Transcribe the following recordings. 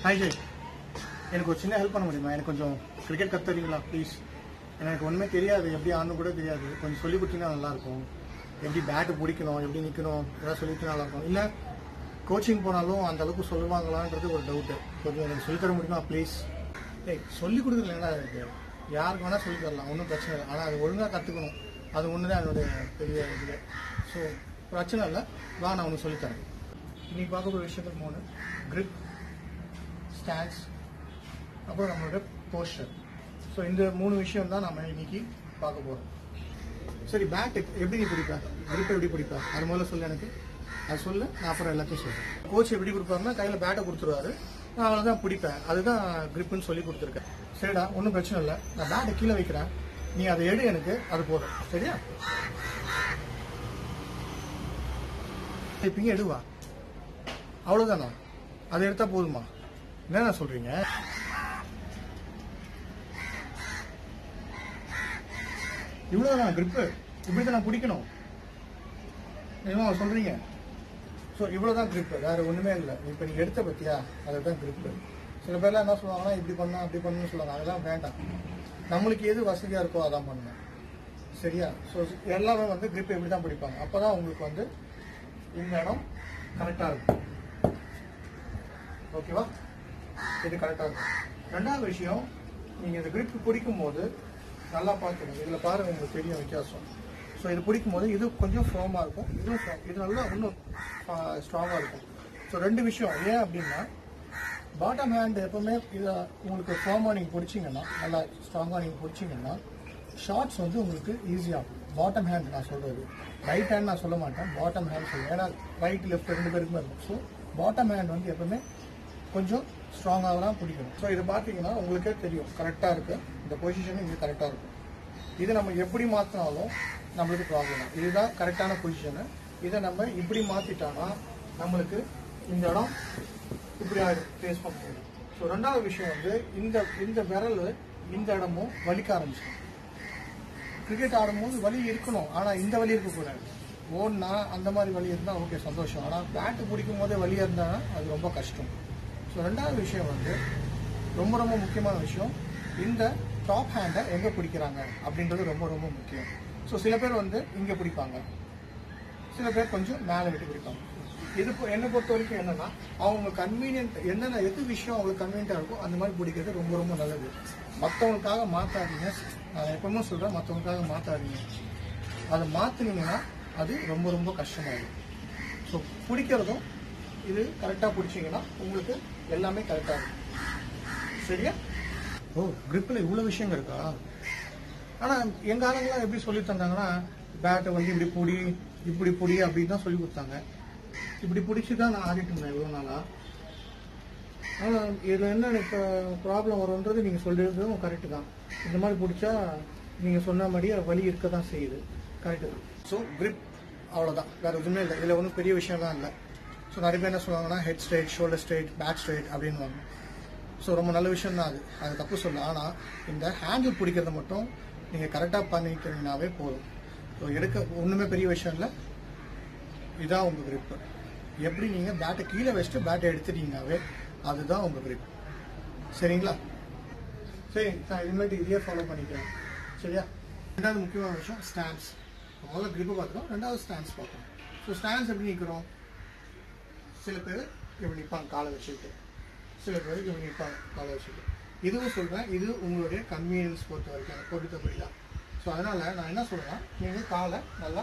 Hi Jai எனக்கு ஒரு சின்ன ஹெல்ப் பண்ண முடியுமா எனக்கு கொஞ்சம் கிரிக்கெட் கற்றுறீங்களா ப்ளீஸ் எனக்கு ஒன்றுமே தெரியாது எப்படி ஆடணும் கூட தெரியாது கொஞ்சம் சொல்லி கொடுத்தீங்கன்னா நல்லாயிருக்கும் எப்படி பேட்டு பிடிக்கணும் எப்படி நிற்கணும் ஏதாவது சொல்லிட்டு நல்லாயிருக்கும் இல்லை கோச்சிங் போனாலும் அந்த அளவுக்கு சொல்லுவாங்களான்றது ஒரு டவுட்டு கொஞ்சம் எனக்கு சொல்லித் தர முடியுமா ப்ளீஸ் ஏய் சொல்லி கொடுக்குறது என்ன இருக்கு யாருக்கு வேணால் சொல்லி தரலாம் ஒன்றும் பிரச்சனை இல்லை ஆனால் அது ஒழுங்காக கற்றுக்கணும் அது ஒன்று தான் என்னுடைய பெரிய இது ஸோ பிரச்சனை இல்லை வா நான் ஒன்று சொல்லித்தரேன் இன்னைக்கு பார்க்க போகிற விஷயத்துக்கு மூணு grip ஸ்டாண்ட்ஸ் அப்புறம் நம்மளோட போஸ்டர் ஸோ இந்த மூணு விஷயம் தான் நம்ம இன்னைக்கு பார்க்க போகிறோம் சரி பேட் எப்படி நீ பிடிப்ப grip எப்படி பிடிப்ப அது முதல்ல சொல்லு எனக்கு அது சொல்லு நான் அப்புறம் எல்லாத்தையும் சொல்றேன் கோச் எப்படி கொடுப்பாருன்னா கையில் பேட்டை கொடுத்துருவாரு நான் அவளை தான் பிடிப்பேன் அதுதான் gripன்னு சொல்லி கொடுத்துருக்கேன் சரிடா ஒன்றும் பிரச்சனை இல்லை நான் பேட்டை கீழே வைக்கிறேன் நீ அதை எடு எனக்கு அது போதும் சரியா இப்பங்க எடுவா அவ்வளவுதானா அதை எடுத்தா போதுமா என்ன சொல்றீங்க இவ்வளவுதான் grip இப்படிதான் நான் பிடிக்கணும் என்ன சொல்றீங்க ஸோ இவ்வளவுதான் grip வேற ஒண்ணுமே இல்லை இப்போ நீ எடுத்த பத்தியா அதுதான் grip சில பேர்லாம் என்ன சொல்லுவாங்கன்னா இப்படி பண்ணா அப்படி பண்ணணும்னு சொல்லுவாங்க அதெல்லாம் வேண்டாம் நம்மளுக்கு எது வசதியா இருக்கோ அதான் பண்ணணும் சரியா ஸோ எல்லாமே வந்து grip இப்படி தான் பிடிப்பாங்க அப்பதான் உங்களுக்கு வந்து இந்த இடம் கரெக்டா இருக்கும் ஓகேவா இது கரெக்டாக இருக்கும் ரெண்டாவது விஷயம் நீங்கள் இந்த grip பிடிக்கும் போது நல்லா பார்க்கணும் இதில் பாருங்க உங்களுக்கு தெரியும் வித்தியாசம் ஸோ இது பிடிக்கும் போது இது கொஞ்சம் ஃபார்மாக இருக்கும் இதுவும் firm. இது நல்லா இன்னும் ஸ்ட்ராங்காக இருக்கும் ஸோ ரெண்டு விஷயம் ஏன் அப்படின்னா பாட்டம் ஹேண்ட் எப்பவுமே இதை உங்களுக்கு ஃபார்மாக நீங்கள் பிடிச்சிங்கன்னா நல்லா ஸ்ட்ராங்காக நீங்கள் பிடிச்சிங்கன்னா ஷார்ட்ஸ் வந்து உங்களுக்கு ஈஸியாகும் பாட்டம் ஹேண்ட் நான் சொல்கிறது ரைட் ஹேண்ட் நான் சொல்ல மாட்டேன் பாட்டம் ஹேண்ட் சொல்லுவேன் ஏன்னா ரைட் லெஃப்ட் ரெண்டு பேருக்குமே இருக்கும் ஸோ பாட்டம் ஹேண்ட் வந்து எப்பவுமே கொஞ்சம் ஸ்ட்ராங்காக தான் பிடிக்கணும் ஸோ இது பார்த்தீங்கன்னா உங்களுக்கே தெரியும் கரெக்டாக இருக்குது இந்த பொசிஷன் இங்கே கரெக்டாக இருக்கும் இது நம்ம எப்படி மாற்றினாலும் நம்மளுக்கு ப்ராப்ளம் தான் இதுதான் கரெக்டான பொசிஷனு இதை நம்ம இப்படி மாற்றிட்டோம்னா நம்மளுக்கு இந்த இடம் இப்படி ஆயிடும் ஃபேஸ் பண்ண முடியும் ஸோ ரெண்டாவது விஷயம் வந்து இந்த இந்த விரல் இந்த இடமும் வலிக்க ஆரம்பிச்சிடும் கிரிக்கெட் ஆடும்போது வலி இருக்கணும் ஆனால் இந்த வலி இருக்கக்கூடாது ஓடுனா அந்த மாதிரி வலி இருந்தால் ஓகே சந்தோஷம் ஆனால் பேட்டு பிடிக்கும் போதே வலி இருந்தால் அது ரொம்ப கஷ்டம் ஸோ ரெண்டாவது விஷயம் வந்து ரொம்ப ரொம்ப முக்கியமான விஷயம் இந்த டாப் ஹேண்டை எங்கே பிடிக்கிறாங்க அப்படின்றது ரொம்ப ரொம்ப முக்கியம் ஸோ சில பேர் வந்து இங்கே பிடிப்பாங்க சில பேர் கொஞ்சம் மேலே விட்டு பிடிப்பாங்க இது பொ- என்னை பொறுத்த வரைக்கும் என்னன்னா அவங்க கன்வீனியன்ட் என்னென்ன எது விஷயம் அவங்களுக்கு கன்வீனியன்ட்டாக இருக்கோ அந்த மாதிரி பிடிக்கிறது ரொம்ப ரொம்ப நல்லது மற்றவங்களுக்காக மாற்றாதீங்க நான் எப்பவுமே சொல்கிறேன் மற்றவங்களுக்காக மாற்றாதீங்க அதை மாற்றினீங்கன்னா அது ரொம்ப ரொம்ப கஷ்டமாயிடும் ஸோ பிடிக்கிறதும் இது கரெக்டாக பிடிச்சிங்கன்னா உங்களுக்கு எல்லாமே கரெக்டாக இருக்கும் சரியா ஓ gripல இவ்வளோ விஷயங்கள் இருக்கா ஆனால் எங்கள் ஆளுங்களாம் எப்படி சொல்லி தந்தாங்கன்னா பேட்டை வந்து இப்படி பிடி இப்படி பிடி அப்படின்னு தான் சொல்லி கொடுத்தாங்க இப்படி பிடிச்சி தான் நான் ஆடிட்டு இருந்தேன் இவ்வளோ நாளாக ஆனால் இதில் என்ன இப்போ ப்ராப்ளம் வரும்ன்றது நீங்கள் சொல்லிடுறதும் கரெக்டு தான் இந்த மாதிரி பிடிச்சா நீங்கள் சொன்ன மாதிரியே வலி இருக்க தான் செய்யுது கரெக்டு தான் ஸோ grip அவ்வளோதான் வேறு எதுவுமே இல்லை இதில் ஒன்றும் பெரிய விஷயம் தான் இல்லை ஸோ நிறைய பேர் என்ன சொல்லுவாங்கன்னா head straight shoulder straight back straight அப்படின்வாங்க ஸோ ரொம்ப நல்ல விஷயம் தான் அது அது தப்பு சொல்ல ஆனால் இந்த ஹேண்டில் பிடிக்கிறத மட்டும் நீங்கள் கரெக்டாக பண்ணிக்கிறீங்கனாவே போதும் ஸோ எடுக்க ஒன்றுமே பெரிய விஷயம் இல்லை இதான் உங்கள் grip எப்படி நீங்கள் பேட்டை கீழே வச்சுட்டு பேட்டை எடுத்துட்டீங்கனாவே அதுதான் உங்கள் grip சரிங்களா சரி நான் இனிமேட்டு இதையே ஃபாலோ பண்ணிக்கிறேன் சரியா ரெண்டாவது முக்கியமான விஷயம் ஸ்டாண்ட்ஸ் முதல்ல grip பார்க்குறோம் ரெண்டாவது ஸ்டாண்ட்ஸ் பார்க்கணும் ஸோ ஸ்டாண்ட்ஸ் எப்படி நிற்கிறோம் சில பேர் இப்படி நிற்பாங்க காலை வச்சுக்கிட்டு சில பேர் இப்படி நிற்பாங்க காலை வச்சுக்கிட்டு இதுவும் சொல்கிறேன் இது உங்களுடைய கன்வீனியன்ஸ் பொறுத்த வரைக்கும் எனக்கு பொறுத்தபடி தான் ஸோ அதனால் நான் என்ன சொல்கிறேன் நீங்கள் காலை நல்லா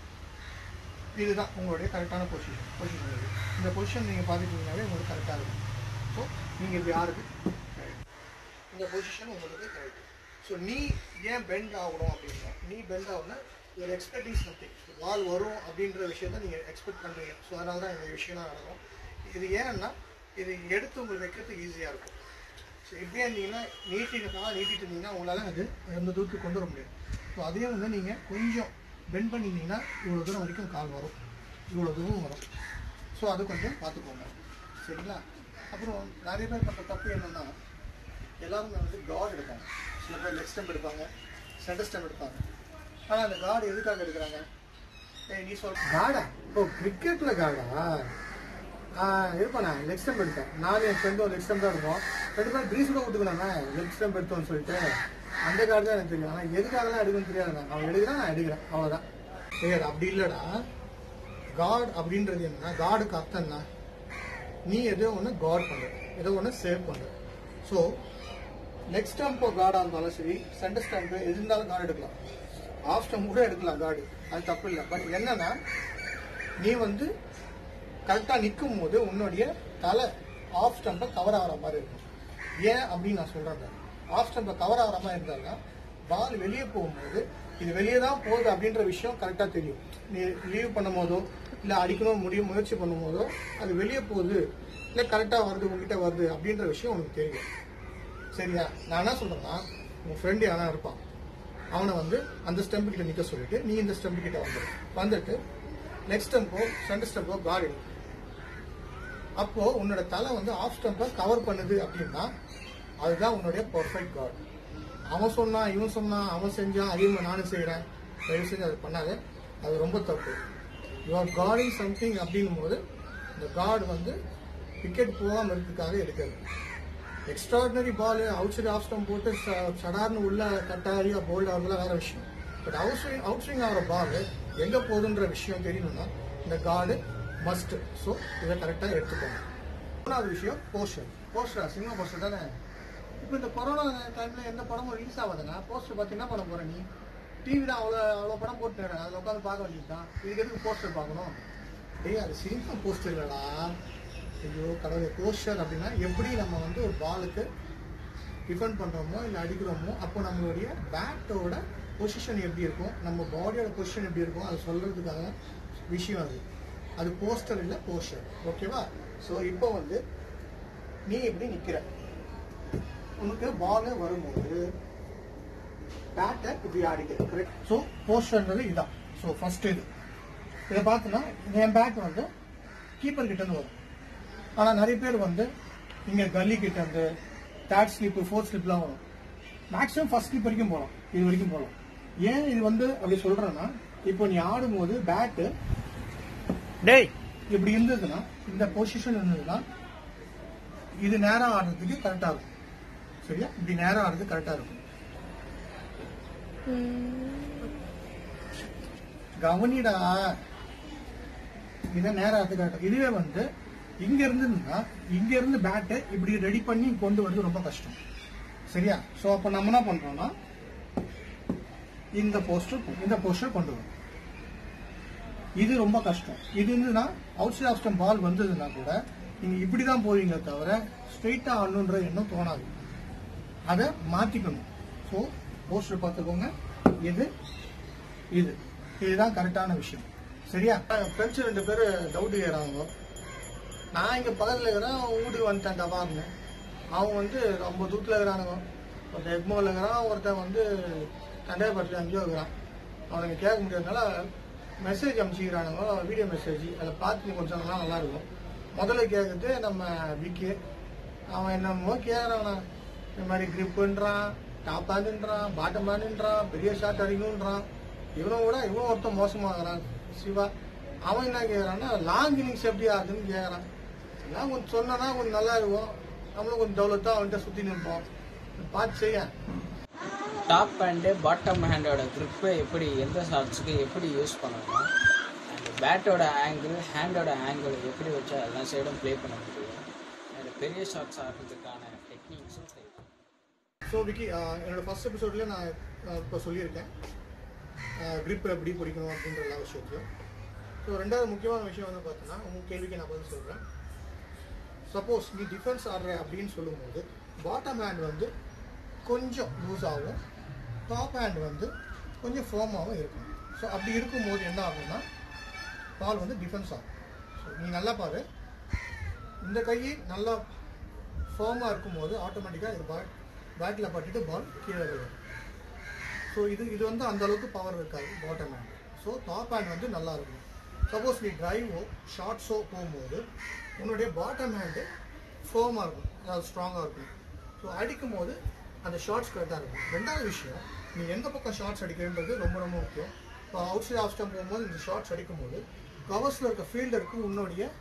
இதுதான் உங்களுடைய கரெக்டான பொசிஷன் பொசிஷன் இது இந்த பொசிஷன் நீங்கள் பார்த்துட்டீங்கன்னாவே உங்களுக்கு கரெக்டாக இருக்கும் ஸோ நீங்கள் இப்படி யாருக்கு இந்த பொசிஷன் உங்களுக்கு கரெக்ட் ஸோ நீ ஏன் பெண்ட் ஆகணும் அப்படின்னா நீ பெண்ட் ஆகணும்னா ஒரு எக்ஸ்பெக்டிங்ஸ் நத்திங் வால் வரும் அப்படின்ற விஷயத்த நீங்கள் எக்ஸ்பெக்ட் பண்ணுறீங்க ஸோ அதனால தான் இந்த விஷயம்லாம் நடக்கும் இது ஏன்னா இது எடுத்து உங்களுக்கு வைக்கிறதுக்கு ஈஸியாக இருக்கும் ஸோ இப்படியே இருந்தீங்கன்னா நீட்டிட்டு நீட்டிட்டு இருந்தீங்கன்னா உங்களால் அது எந்த தூரத்துக்கு கொண்டு வர முடியாது ஸோ அதையும் வந்து நீங்கள் கொஞ்சம் பெண்ட் பண்ணியிருந்தீங்கன்னா இவ்வளோ தூரம் வரைக்கும் கால் வரும் இவ்வளோ தூரம் வரும் ஸோ அது கொஞ்சம் பார்த்துக்கோங்க சரிங்களா அப்புறம் நிறைய பேர் பண்ணுற தப்பு என்னென்னா எல்லாருமே வந்து கார்டு எடுப்பாங்க சில பேர் லெக் ஸ்டெம்ப் எடுப்பாங்க சென்டர் ஸ்டெம்ப் எடுப்பாங்க ஆனால் அந்த கார்டு எதுக்காக எடுக்கிறாங்க ஏய் நீ சொல் கார்டா ஓ கிரிக்கெட்டில் கார்டா இருப்பாண்ணே லெக் ஸ்டெம்ப் எடுத்தேன் நானும் என் ஃப்ரெண்டும் லெக் ஸ்டெம்ப் தான் இருப்போம் ரெண்டு பேரும் க்ரீஸ் கூட விட்டுக்கலாமே லெக் ஸ்டெம்ப் எடுத்தோம்னு சொல்லிட்டு அந்த கார்டு தான் எனக்கு தெரியும் ஆனால் எதுக்காகலாம் எடுக்கணும்னு தெரியாது அவன் எடுக்கிறான் நான் எடுக்கிறேன் அவ்வளோதான் தெரியாது அப்படி இல்லைடா காட் அப்படின்றது என்ன காடுக்கு அர்த்தம் என்ன நீ ஏதோ ஒன்று காட் பண்ற ஏதோ ஒன்று சேவ் பண்ற ஸோ நெக்ஸ்ட் ஸ்டம்ப் கார்டாக இருந்தாலும் சரி சென்டர் ஸ்டம்ப் எது இருந்தாலும் கார்டு எடுக்கலாம் ஆஃப் ஸ்டம்ப் கூட எடுக்கலாம் கார்டு அது தப்பு இல்லை பட் என்னன்னா நீ வந்து கரெக்டாக நிற்கும் போது உன்னுடைய தலை ஆஃப் ஸ்டம்பை கவர் ஆகிற மாதிரி இருக்கும் ஏன் அப்படின்னு நான் சொல்கிறேன் ஆஃப் ஸ்டம்பை கவர் ஆகிற மாதிரி இருந்தாலும் பால் வெளியே போகும்போது இது வெளியே தான் போகுது அப்படின்ற விஷயம் கரெக்டாக தெரியும் நீ லீவ் பண்ணும் போதோ இல்லை அடிக்கணும் முடியும் முயற்சி பண்ணும் போதோ அது வெளியே போகுது இல்லை கரெக்டாக வருது உங்ககிட்ட வருது அப்படின்ற விஷயம் உனக்கு தெரியும் சரியா நான் என்ன சொல்கிறேன்னா உன் ஃப்ரெண்டு யாரா இருப்பான் அவனை வந்து அந்த ஸ்டெம்பு கிட்ட நிற்க சொல்லிட்டு நீ இந்த ஸ்டெம்பு கிட்ட வந்துடு வந்துட்டு நெக்ஸ்ட் ஸ்டெம்போ சென்டர் ஸ்டெம்போ கார்டு எடு அப்போ உன்னோட தலை வந்து ஆஃப் ஸ்டெம்பை கவர் பண்ணுது அப்படின்னா அதுதான் உன்னுடைய பர்ஃபெக்ட் கார்டு அவன் சொன்னான் இவன் சொன்னான் அவன் செஞ்சான் அதே மாதிரி நானும் செய்கிறேன் தயவு செஞ்சு அதை பண்ணாத அது ரொம்ப தப்பு யூ ஆர் கார்டிங் சம்திங் அப்படின்னும் போது இந்த கார்டு வந்து விக்கெட் போகாமல் இருக்கிறதுக்காக எடுக்கிறது extraordinary ball outside off stump போட்டு ச- சடார்னு உள்ள கட்டாரியா போல்ட் ஆகுறதுலாம் வேற விஷயம் but outswing outswing ஆகிற பால் எங்க போகுதுன்ற விஷயம் தெரியணும்னா இந்த கார்டு மஸ்ட் ஸோ இதை கரெக்டாக எடுத்துக்கோங்க மூணாவது விஷயம் போஸ்டர் போஸ்டரா சினிமா போஸ்டர் தானே இப்போ இந்த கொரோனா டைம்ல எந்த படமும் ரிலீஸ் ஆகாதுங்க போஸ்டர் பார்த்து என்ன பண்ண போற நீ டிவி தான் அவ்வளோ அவ்வளோ படம் போட்டு அதில் உட்காந்து பார்க்க வேண்டியது தான் இதுக்கு எதுக்கு போஸ்டர் பார்க்கணும் டேய் அது சினிமா போஸ்டர் இல்லடா ஐயோ கடவுளே போஸ்டர் அப்படின்னா எப்படி நம்ம வந்து ஒரு பாலுக்கு டிஃபெண்ட் பண்ணுறோமோ இல்லை அடிக்கிறோமோ அப்போ நம்மளுடைய பேட்டோட பொசிஷன் எப்படி இருக்கும் நம்ம பாடியோட பொசிஷன் எப்படி இருக்கும் அதை சொல்கிறதுக்காக விஷயம் அது அது போஸ்டர் இல்லை போஸ்டர் ஓகேவா ஸோ இப்போ வந்து நீ எப்படி நிற்கிற உனக்கு பால் வரும்போது பேட்டை இப்படி ஆடிக்க கரெக்ட் ஸோ போஸ்டர்ன்றது இதுதான் ஸோ ஃபர்ஸ்ட் இது இதை பார்த்தோன்னா என் பேட் வந்து கீப்பர் கிட்ட இருந்து வரும் ஆனால் நிறைய பேர் வந்து இங்கே கல்லி கிட்ட இருந்து தேர்ட் ஸ்லிப்பு ஃபோர்த் ஸ்லிப்லாம் வரும் மேக்ஸிமம் ஃபர்ஸ்ட் ஸ்லிப் வரைக்கும் போகலாம் இது வரைக்கும் போகலாம் ஏன் இது வந்து அப்படி சொல்றேன்னா இப்போ நீ ஆடும்போது பேட்டு டேய் இப்படி இருந்ததுன்னா இந்த பொசிஷன் இருந்ததுன்னா இது நேரம் ஆடுறதுக்கு கரெக்டா இருக்கும் சரியா இப்படி நேரம் ஆடுறது கரெக்டா இருக்கும் கவனிடா இதை நேரம் ஆடுறது கரெக்டா இதுவே வந்து இங்க இருந்துன்னா இங்க இருந்து பேட்டை இப்படி ரெடி பண்ணி கொண்டு வரது ரொம்ப கஷ்டம் சரியா சோ அப்ப நம்ம என்ன பண்றோம்னா இந்த போஸ்டர் இந்த போஸ்டர் கொண்டு வரும் இது ரொம்ப கஷ்டம் இது இருந்துன்னா outside off stump ball வந்ததுன்னா கூட நீங்க இப்படி தான் போவீங்க தவிர ஸ்ட்ரெயிட்டா ஆடணுன்ற எண்ணம் தோணாது அதை மாத்திக்கணும் ஸோ போஸ்டர் பார்த்துக்கோங்க இது இது இதுதான் கரெக்டான விஷயம் சரியா ஃப்ரெண்ட்ஸ் ரெண்டு பேர் டவுட் ஏறாங்க நான் இங்க பக்கத்துல இருக்கிறேன் அவன் வீட்டுக்கு வந்துட்டேன் டபார்னு அவன் வந்து ரொம்ப தூரத்துல இருக்கிறானுங்க ஒருத்தன் எக்மோவில் இருக்கிறான் ஒருத்தன் வந்து தண்டையப்பட்டில் அங்கேயோ இருக்கிறான் அவனுக்கு கேட்க முடியாதனால மெசேஜ் அனுப்பிச்சிக்கிறானுங்க வீடியோ மெசேஜ் அதில் பார்த்து நீ கொஞ்சம் சொன்னா நல்லா இருக்கும் முதல்ல கேட்குறது நம்ம விக்கி அவன் என்னமோ கேட்குறான் இந்த மாதிரி கிரிப்புன்றான் டாப் ஹேண்டுன்றான் பாட்டம் ஹேண்டுன்றான் பெரிய ஷாட் அடிக்கணுன்றான் இவனை விட இவன் ஒருத்தன் மோசமாகறான் சிவா அவன் என்ன கேட்குறான்னா லாங் இன்னிங்ஸ் எப்படி ஆகுதுன்னு கேட்குறான் எல்லாம் கொஞ்சம் சொன்னா கொஞ்சம் நல்லா இருக்கும் நம்மளும் கொஞ்சம் டெவலப்தான் அவன்கிட்ட சுற்றி நிற்போம் பார்த்து செய்ய டாப் ஹேண்டு பாட்டம் ஹேண்டோட grip எப்படி எந்த ஷாட்ஸுக்கு எப்படி யூஸ் பண்ணணும் அண்ட் பேட்டோட ஆங்கிள் ஹேண்டோட ஆங்கிள் எப்படி வச்சா எல்லா சைடும் ப்ளே பண்ண முடியும் அண்ட் பெரிய ஷாட்ஸ் ஆடுறதுக்கான டெக்னிக்ஸும் தெரியும் ஸோ விக்கி ஆஹ், என்னோட ஃபர்ஸ்ட் எபிசோட்ல நான் இப்போ சொல்லியிருக்கேன் grip எப்படி பிடிக்கணும் அப்படின்ற எல்லா விஷயத்தையும் ஸோ ரெண்டாவது முக்கியமான விஷயம் வந்து பார்த்தீங்கன்னா உங்கள் கேள்விக்கு நான் பதில் சொல்கிறேன் சப்போஸ் நீ டிஃபென்ஸ் ஆடுற அப்படின்னு சொல்லும்போது பாட்டம் ஹேண்ட் வந்து கொஞ்சம் லூஸ் ஆகும் டாப் ஹேண்ட் வந்து கொஞ்சம் ஃபேர்மாகவும் இருக்கும் ஸோ அப்படி இருக்கும்போது என்ன ஆகும்னா பால் வந்து டிஃபென்ஸ் ஆகும் ஸோ நீ நல்லா பாரு இந்த கை நல்லா ஃபேர்மாக இருக்கும்போது ஆட்டோமேட்டிக்காக இது பேட் பேட்டில் பட்டுட்டு பால் கீழே விழும் ஸோ இது இது வந்து அந்த அளவுக்கு பவர் இருக்காது bottom hand so top hand வந்து நல்லா இருக்கும் சப்போஸ் நீ டிரைவோ ஷார்ட்ஸோ போகும்போது உன்னுடைய பாட்டம் ஹேண்டு ஃபேர்மாக இருக்கும் அதாவது ஸ்ட்ராங்காக இருக்கும் ஸோ அடிக்கும் போது அந்த ஷார்ட்ஸ் கரெக்டாக இருக்கும் ரெண்டாவது விஷயம் நீ எந்த பக்கம் ஷார்ட்ஸ் அடிக்கிறன்றது ரொம்ப ரொம்ப முக்கியம் இப்போ அவுட் சைட் ஆஃப் ஸ்டம் போகும்போது இந்த ஷார்ட்ஸ் அடிக்கும்போது கவர்ஸில் இருக்க ஃபீல்டருக்கு உன்னுடைய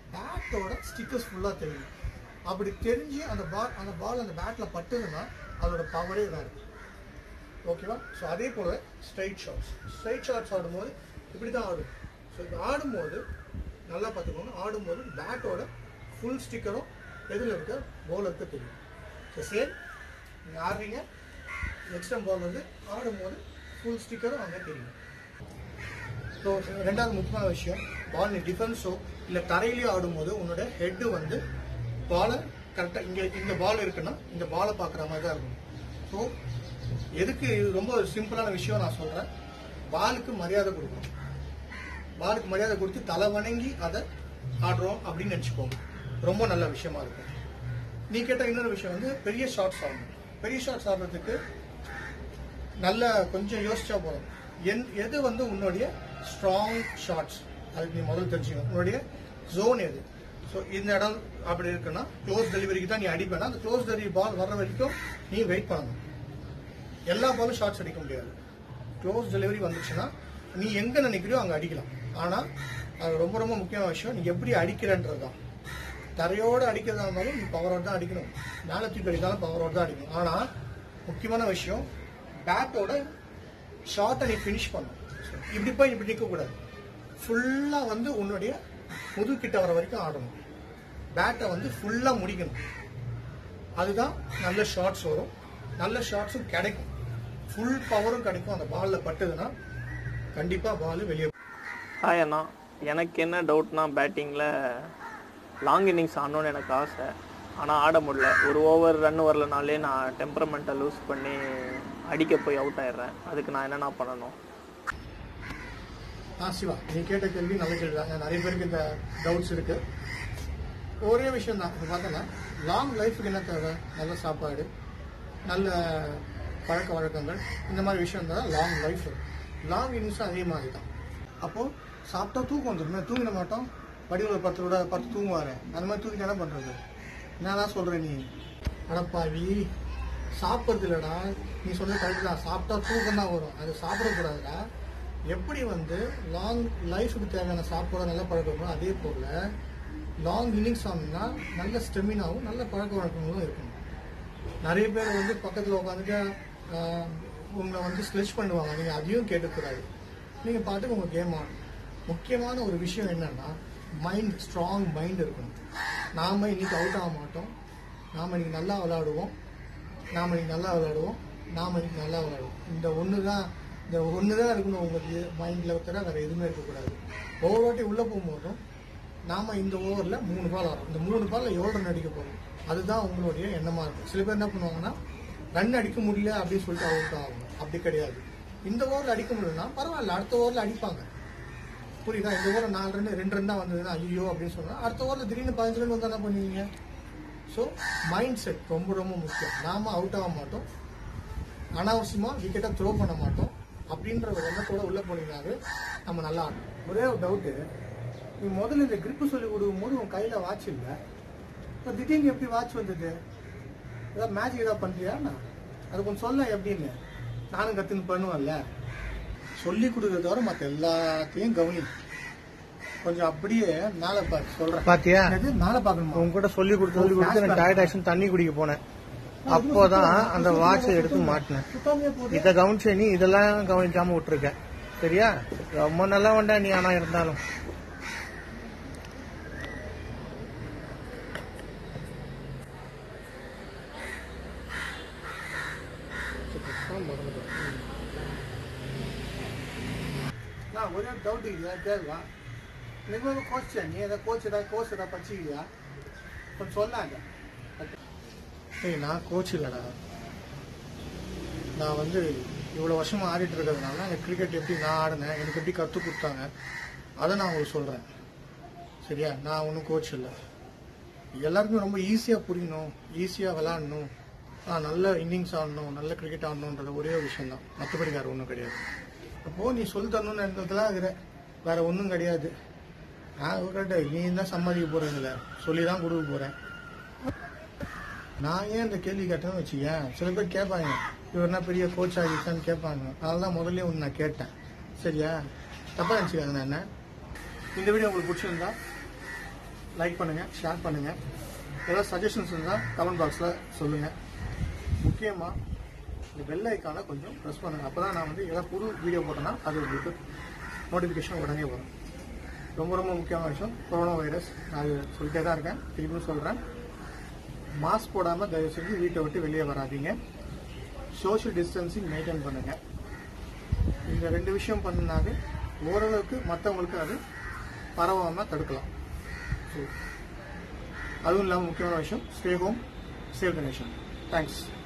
பேட்டோட ஸ்டிக்கர்ஸ் ஃபுல்லாக தெரியும் அப்படி தெரிஞ்சு அந்த பால் அந்த பால் அந்த பேட்டில் பட்டுதுன்னா அதோட பவரே வேறு ஓகேவா ஸோ அதே போல ஸ்ட்ரைட் ஷாட்ஸ் ஸ்ட்ரைட் ஷாட்ஸ் ஆடும்போது இப்படி தான் ஆடும் ஸோ இப்போ ஆடும்போது நல்லா பார்த்துக்கோங்க ஆடும்போது பேட்டோட ஃபுல் ஸ்டிக்கரும் எதில் இருக்க பவுலருக்கு தெரியும் ஸோ சேம் நீங்கள் ஆடுறீங்க நெக்ஸ்ட் டைம் பால் வந்து ஆடும்போது ஃபுல் ஸ்டிக்கரும் அங்கே தெரியும் ஸோ ரெண்டாவது முக்கியமான விஷயம் பால் நீ டிஃபென்ஸோ இல்லை தரையிலேயோ ஆடும்போது உன்னோட ஹெட்டு வந்து பாலை கரெக்டாக இங்கே இந்த பால் இருக்குன்னா இந்த பாலை பார்க்குற மாதிரி தான் இருக்கும் ஸோ எதுக்கு இது ரொம்ப சிம்பிளான விஷயம் நான் சொல்கிறேன் பாலுக்கு மரியாதை கொடுக்கணும் பாலுக்கு மரியாதை கொடுத்து தலை வணங்கி அதை ஆடுறோம் அப்படின்னு நினச்சிக்கோங்க ரொம்ப நல்ல விஷயமா இருக்கும் நீ கேட்ட இன்னொரு விஷயம் வந்து பெரிய ஷாட்ஸ் ஆடணும் பெரிய ஷாட்ஸ் ஆடுறதுக்கு நல்ல கொஞ்சம் யோசிச்சா போதும் என் எது வந்து உன்னுடைய ஸ்ட்ராங் ஷாட்ஸ் அதுக்கு நீ முதல்ல தெரிஞ்சுக்கணும் உன்னுடைய ஜோன் எது ஸோ இந்த இடம் அப்படி இருக்குன்னா க்ளோஸ் டெலிவரிக்கு தான் நீ அடிப்பேனா அந்த க்ளோஸ் டெலிவரி பால் வர்ற வரைக்கும் நீ வெயிட் பண்ணணும் எல்லா பாலும் ஷாட்ஸ் அடிக்க முடியாது க்ளோஸ் டெலிவரி வந்துச்சுன்னா நீ எங்க நினைக்கிறியோ அங்க அடிக்கலாம் ஆனா அது ரொம்ப ரொம்ப முக்கியமான விஷயம் நீ எப்படி அடிக்கிறன்றது தான் தரையோட அடிக்கிறதா இருந்தாலும் நீ பவரோட தான் அடிக்கணும் மேலே தூக்கி அடித்தாலும் பவரோட தான் அடிக்கணும் ஆனா முக்கியமான விஷயம் பேட்டோட ஷார்ட்டை நீ ஃபினிஷ் பண்ணணும் இப்படி போய் இப்படி நிற்கக்கூடாது ஃபுல்லாக வந்து உன்னுடைய முதுகிட்ட வர வரைக்கும் ஆடணும் பேட்டை வந்து ஃபுல்லாக முடிக்கணும் அதுதான் நல்ல ஷாட்ஸ் வரும் நல்ல ஷாட்ஸும் கிடைக்கும் ஃபுல் பவரும் கிடைக்கும் அந்த பாலில் பட்டுதுன்னா கண்டிப்பாக பால் வெளியே ஹாய் அண்ணா எனக்கு என்ன டவுட்னா பேட்டிங்கில் லாங் இன்னிங்ஸ் ஆடணும்னு எனக்கு ஆசை ஆனால் ஆட முடியல ஒரு ஓவர் ரன் வரலனாலே நான் டெம்பரமெண்ட்டை லூஸ் பண்ணி அடிக்க போய் அவுட் ஆயிடுறேன் அதுக்கு நான் என்னென்ன பண்ணணும் ஆ சிவா நீ கேட்ட கேள்வி நல்ல கேள்வி தான் நிறைய பேருக்கு இந்த டவுட்ஸ் இருக்கு ஒரே விஷயம் தான் இப்போ பார்த்தோன்னா லாங் லைஃபுக்கு என்ன தேவை நல்ல சாப்பாடு நல்ல பழக்க வழக்கங்கள் இந்த மாதிரி விஷயம் தான் லாங் லைஃப் லாங் இன்னிங்ஸும் அதே மாதிரி தான் அப்போது சாப்பிட்டா தூக்கம் வந்துடும் தூங்கிட மாட்டோம் வடிவில் பத்து விட பத்து தூங்குவாரு அந்த மாதிரி தூக்கி என்ன பண்ணுறது என்னதான் சொல்கிற நீ அடப்பாவி சாப்பிட்றது இல்லடா நீ சொன்ன கரெக்ட் தான் சாப்பிட்டா தூக்கம் தான் வரும் அது சாப்பிடக்கூடாதுடா எப்படி வந்து லாங் லைஃபுக்கு தேவையான சாப்பாடு நல்ல பழக்கம் அதே போல் லாங் இன்னிங்ஸ் ஆகணும்னா நல்ல ஸ்டெமினாவும் நல்ல பழக்க வழக்கங்களும் இருக்கணும் நிறைய பேர் வந்து பக்கத்தில் உட்காந்துட்டு உங்களை வந்து ஸ்ட்ரெச் பண்ணுவாங்க நீங்கள் அதையும் கேட்கக்கூடாது நீங்கள் பாட்டுக்கு உங்கள் கேம் ஆடணும் முக்கியமான ஒரு விஷயம் என்னன்னா மைண்ட் ஸ்ட்ராங் மைண்ட் இருக்கணும் நாம் இன்னைக்கு அவுட் ஆக மாட்டோம் நாம் இன்னைக்கு நல்லா விளையாடுவோம் நாம் இன்னைக்கு நல்லா விளையாடுவோம் நாம் இன்னைக்கு நல்லா விளையாடுவோம் இந்த ஒன்று தான் இந்த ஒன்று தான் இருக்கணும் உங்களுக்கு மைண்டில் தவிர வேறு எதுவுமே இருக்கக்கூடாது ஒவ்வொரு வாட்டி உள்ளே போகும்போதும் நாம இந்த ஓவரில் மூணு பால் ஆடுறோம் இந்த மூணு பால்ல எவ்வளோ ரன் அடிக்க போறோம் அதுதான் உங்களுடைய எண்ணமா இருக்கும் சில பேர் என்ன பண்ணுவாங்கன்னா ரன் அடிக்க முடியல அப்படின்னு சொல்லிட்டு அவுட் ஆகும் அப்படி கிடையாது இந்த ஓவரில் அடிக்க முடியலன்னா பரவாயில்ல அடுத்த ஓவரில் அடிப்பாங்க புரியுதா இந்த ஓவரில் நாலு ரன் ரெண்டு ரன் தான் வந்ததுன்னா ஐயோ அப்படின்னு சொன்னா அடுத்த ஓவரில் திடீர்னு பதினஞ்சு ரன் வந்தா என்ன பண்ணுவீங்க ஸோ மைண்ட் செட் ரொம்ப ரொம்ப முக்கியம் நாம அவுட் ஆக மாட்டோம் அனாவசியமா விக்கெட்டை த்ரோ பண்ண மாட்டோம் அப்படின்ற ஒரு எண்ணத்தோட உள்ள போனீங்கன்னாவே நம்ம நல்லா ஆடணும் ஒரே ஒரு டவுட்டு நீ முதல்ல இந்த grip சொல்லி கொடுக்கும் போது உன் கையில வாட்ச் இல்லை இப்போ திடீர்னு எப்படி வாட்ச் வந்தது ஏதாவது மேஜிக் ஏதாவது பண்றியா நான் அது கொஞ்சம் சொல்ல எப்படின்னு நானும் கற்றுன்னு பண்ணுவேன்ல சொல்லி கொடுக்கறத தவிர மற்ற எல்லாத்தையும் கவனி கொஞ்சம் அப்படியே மேலே பார்த்து சொல்றேன் பாத்தியா மேலே பார்க்கணுமா உன் சொல்லி கொடுத்து சொல்லி கொடுத்து நான் டயர்ட் ஆக்ஷன் தண்ணி குடிக்க போனேன் அப்போதான் அந்த வாட்சை எடுத்து மாட்டினேன் சுத்தாமையே போகுது இதை கவனிச்ச நீ இதெல்லாம் கவனிக்காம விட்டுருக்க சரியா ரொம்ப நல்லா வேண்டா நீ ஆனா இருந்தாலும் நான் ஒரே டவுட் இல்லையா கேள்வா நீங்கள் கோச் நீ ஏதாவது கோச் ஏதாவது கோச் ஏதாவது படிச்சிக்கிறியா கொஞ்சம் சொல்லாங்க ஏய் நான் கோச் இல்லைடா நான் வந்து இவ்வளோ வருஷமா ஆடிட்டு இருக்கிறதுனால எனக்கு கிரிக்கெட் எப்படி நான் ஆடினேன் எனக்கு எப்படி கற்றுக் கொடுத்தாங்க அதை நான் உங்களுக்கு சொல்கிறேன் சரியா நான் ஒன்றும் கோச் இல்லை எல்லாருக்குமே ரொம்ப ஈஸியாக புரியணும் ஈஸியாக விளாடணும் ஆ, நல்ல இன்னிங்ஸ் ஆடணும் நல்ல கிரிக்கெட் ஆடணுன்றது ஒரே ஒரு விஷயம் தான் மற்றபடி வேறு ஒன்றும் கிடையாது அப்போது நீ சொல்லி தரணும்னு இருந்ததுலாம் இருக்கிற வேற ஒன்றும் கிடையாது நான் கரெக்டாக நீ தான் சம்மதிக்க போகிறதில்ல சொல்லி தான் கொடுக்க போகிறேன் நான் ஏன் இந்த கேள்வி கேட்டேன்னு வச்சுக்கேன் சில பேர் கேட்பாங்க இவர் என்ன பெரிய கோச் ஆகிடுச்சான்னு கேட்பாங்க அதனால தான் முதல்ல ஒன்று நான் கேட்டேன் சரியா தப்பா நினச்சிக்காது நான் என்ன இந்த வீடியோ உங்களுக்கு பிடிச்சிருந்தா லைக் பண்ணுங்கள் ஷேர் பண்ணுங்கள் ஏதாவது சஜஷன்ஸ் இருந்தால் கமெண்ட் பாக்ஸில் சொல்லுங்கள் முக்கியமாக இந்த பெல் ஐக்கானை கொஞ்சம் ப்ரெஸ் பண்ணுங்கள் அப்போ தான் நான் வந்து ஏதாவது புது வீடியோ போட்டேன்னா அது உங்களுக்கு நோட்டிஃபிகேஷன் உடனே வரும் ரொம்ப ரொம்ப முக்கியமான விஷயம் கொரோனா வைரஸ் நான் அது சொல்லிட்டே தான் இருக்கேன் திரும்பியும் சொல்கிறேன் மாஸ்க் போடாமல் தயவு செஞ்சு வீட்டை விட்டு வெளியே வராதீங்க சோஷியல் டிஸ்டன்சிங் மெயின்டைன் பண்ணுங்கள் இந்த ரெண்டு விஷயம் பண்ணினாவே ஓரளவுக்கு மற்றவங்களுக்கு அது பரவாமல் தடுக்கலாம் ஸோ அதுவும் இல்லாமல் முக்கியமான விஷயம் stay home save the nation thanks